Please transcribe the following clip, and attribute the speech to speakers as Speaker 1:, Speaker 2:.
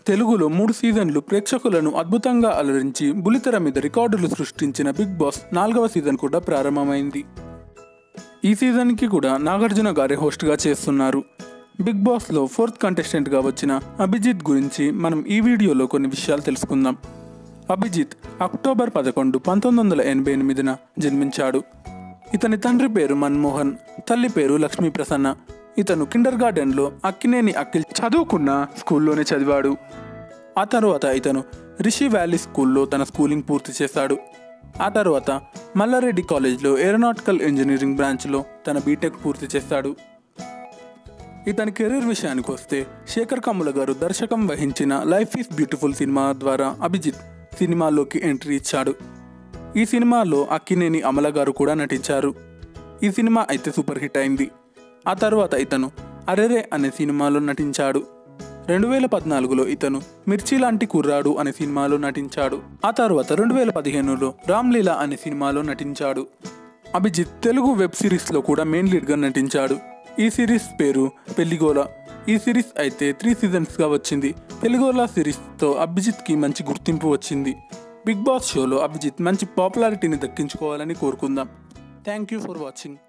Speaker 1: తెలుగులో మూడు సీజన్లు ప్రేక్షకులను అద్భుతంగా అలరించి బులితెర మీద రికార్డులు సృష్టించిన బిగ్ బాస్ నాలుగవ సీజన్ కూడా ప్రారంభమైంది ఈ సీజన్కి కూడా నాగార్జున గారే హోస్ట్గా చేస్తున్నారు బిగ్ బాస్లో ఫోర్త్ కంటెస్టెంట్గా వచ్చిన అభిజిత్ గురించి మనం ఈ వీడియోలో కొన్ని విషయాలు తెలుసుకుందాం అభిజిత్ అక్టోబర్ పదకొండు పంతొమ్మిది వందల ఎనభై ఎనిమిదిన జన్మించాడు ఇతని తండ్రి పేరు మన్మోహన్ తల్లి పేరు లక్ష్మీ ప్రసన్న ఇతను కిండర్ గార్డెన్లో అక్కినేని అఖిల్ చదువుకున్న స్కూల్లోనే చదివాడు ఆ తర్వాత ఇతను రిషి వ్యాలీ స్కూల్లో తన స్కూలింగ్ పూర్తి చేశాడు ఆ తర్వాత మల్లారెడ్డి కాలేజ్లో ఏరోనాటికల్ ఇంజనీరింగ్ బ్రాంచ్లో తన బీటెక్ పూర్తి చేశాడు ఇతని కెరీర్ విషయానికి వస్తే శేఖర్ కమ్ముల గారు దర్శకం వహించిన లైఫ్ ఈస్ బ్యూటిఫుల్ సినిమా ద్వారా అభిజిత్ సినిమాలోకి ఎంట్రీ ఇచ్చాడు ఈ సినిమాలో అక్కినేని అమల గారు కూడా నటించారు ఈ సినిమా అయితే సూపర్ హిట్ అయింది ఆ తర్వాత ఇతను అరెరే అనే సినిమాలో నటించాడు రెండు వేల పద్నాలుగులో ఇతను మిర్చి లాంటి కుర్రాడు అనే సినిమాలో నటించాడు ఆ తర్వాత రెండు వేల పదిహేనులో రామ్లీలా అనే సినిమాలో నటించాడు అభిజిత్ తెలుగు వెబ్ సిరీస్లో కూడా మెయిన్ లీడ్గా నటించాడు ఈ సిరీస్ పేరు పెళ్లిగోల ఈ సిరీస్ అయితే త్రీ సీజన్స్గా వచ్చింది పెళ్లిగోల సిరీస్తో అభిజిత్కి మంచి గుర్తింపు వచ్చింది బిగ్ బాస్ షోలో అభిజిత్ మంచి పాపులారిటీని దక్కించుకోవాలని కోరుకుందాం థ్యాంక్ యూ ఫర్ వాచింగ్